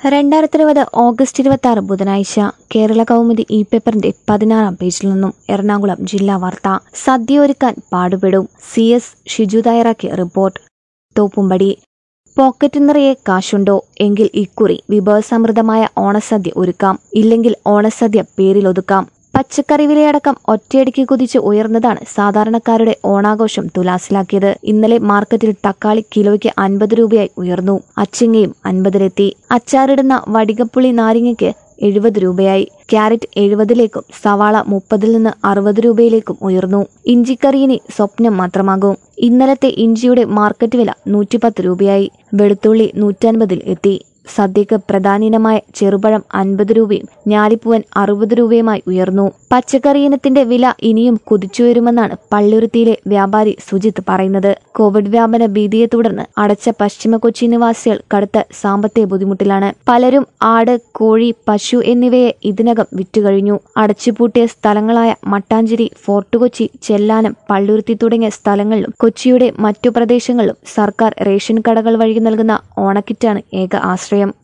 രണ്ടായിരത്തി ഇരുപത് ഓഗസ്റ്റ് ഇരുപത്തി ആറ് ബുധനാഴ്ച കേരള കൗമുദി ഇ പേപ്പറിന്റെ പതിനാറാം പേജിൽ നിന്നും എറണാകുളം ജില്ലാ വാർത്ത സദ്യ ഒരുക്കാൻ പാടുപെടും സി എസ് ഷിജു തയ്യാറാക്കിയ റിപ്പോർട്ട് തോപ്പുംപടി പോക്കറ്റ് നിറയെ കാശുണ്ടോ എങ്കിൽ ഇക്കുറി വിഭവസമൃദ്ധമായ ഓണസദ്യ ഒരുക്കാം ഇല്ലെങ്കിൽ ഓണസദ്യ പേരിലൊതുക്കാം പച്ചക്കറി വിലയടക്കം ഒറ്റയടിക്ക് കുതിച്ച് ഉയർന്നതാണ് സാധാരണക്കാരുടെ ഓണാഘോഷം തുലാസിലാക്കിയത് ഇന്നലെ മാർക്കറ്റിൽ തക്കാളി കിലോയ്ക്ക് അൻപത് രൂപയായി ഉയർന്നു അച്ചിങ്ങയും അൻപതിലെത്തി അച്ചാറിടുന്ന വടികപ്പുളി നാരങ്ങയ്ക്ക് എഴുപത് രൂപയായി ക്യാരറ്റ് എഴുപതിലേക്കും സവാള മുപ്പതിൽ നിന്ന് അറുപത് രൂപയിലേക്കും ഉയർന്നു ഇഞ്ചിക്കറിയിനി സ്വപ്നം മാത്രമാകും ഇന്നലത്തെ ഇഞ്ചിയുടെ മാർക്കറ്റ് വില നൂറ്റിപ്പത്ത് രൂപയായി വെളുത്തുള്ളി നൂറ്റൻപതിൽ എത്തി സദ്യക്ക് പ്രധാനീനമായ ചെറുപഴം അൻപത് രൂപയും ഞാലിപ്പൂവൻ അറുപത് രൂപയുമായി ഉയർന്നു പച്ചക്കറി ഇനത്തിന്റെ വില ഇനിയും കുതിച്ചുയരുമെന്നാണ് പള്ളുരുത്തിയിലെ വ്യാപാരി സുജിത്ത് പറയുന്നത് കോവിഡ് വ്യാപന ഭീതിയെ തുടർന്ന് അടച്ച പശ്ചിമ കൊച്ചി നിവാസികൾ കടുത്ത സാമ്പത്തിക ബുദ്ധിമുട്ടിലാണ് പലരും ആട് കോഴി പശു എന്നിവയെ ഇതിനകം വിറ്റുകഴിഞ്ഞു അടച്ചുപൂട്ടിയ സ്ഥലങ്ങളായ മട്ടാഞ്ചേരി ഫോർട്ട് കൊച്ചി ചെല്ലാനം പള്ളുരുത്തി തുടങ്ങിയ സ്ഥലങ്ങളിലും കൊച്ചിയുടെ മറ്റു പ്രദേശങ്ങളിലും സർക്കാർ റേഷൻ കടകൾ വഴി നൽകുന്ന ഓണക്കിറ്റാണ് ഏക ആശ്രയം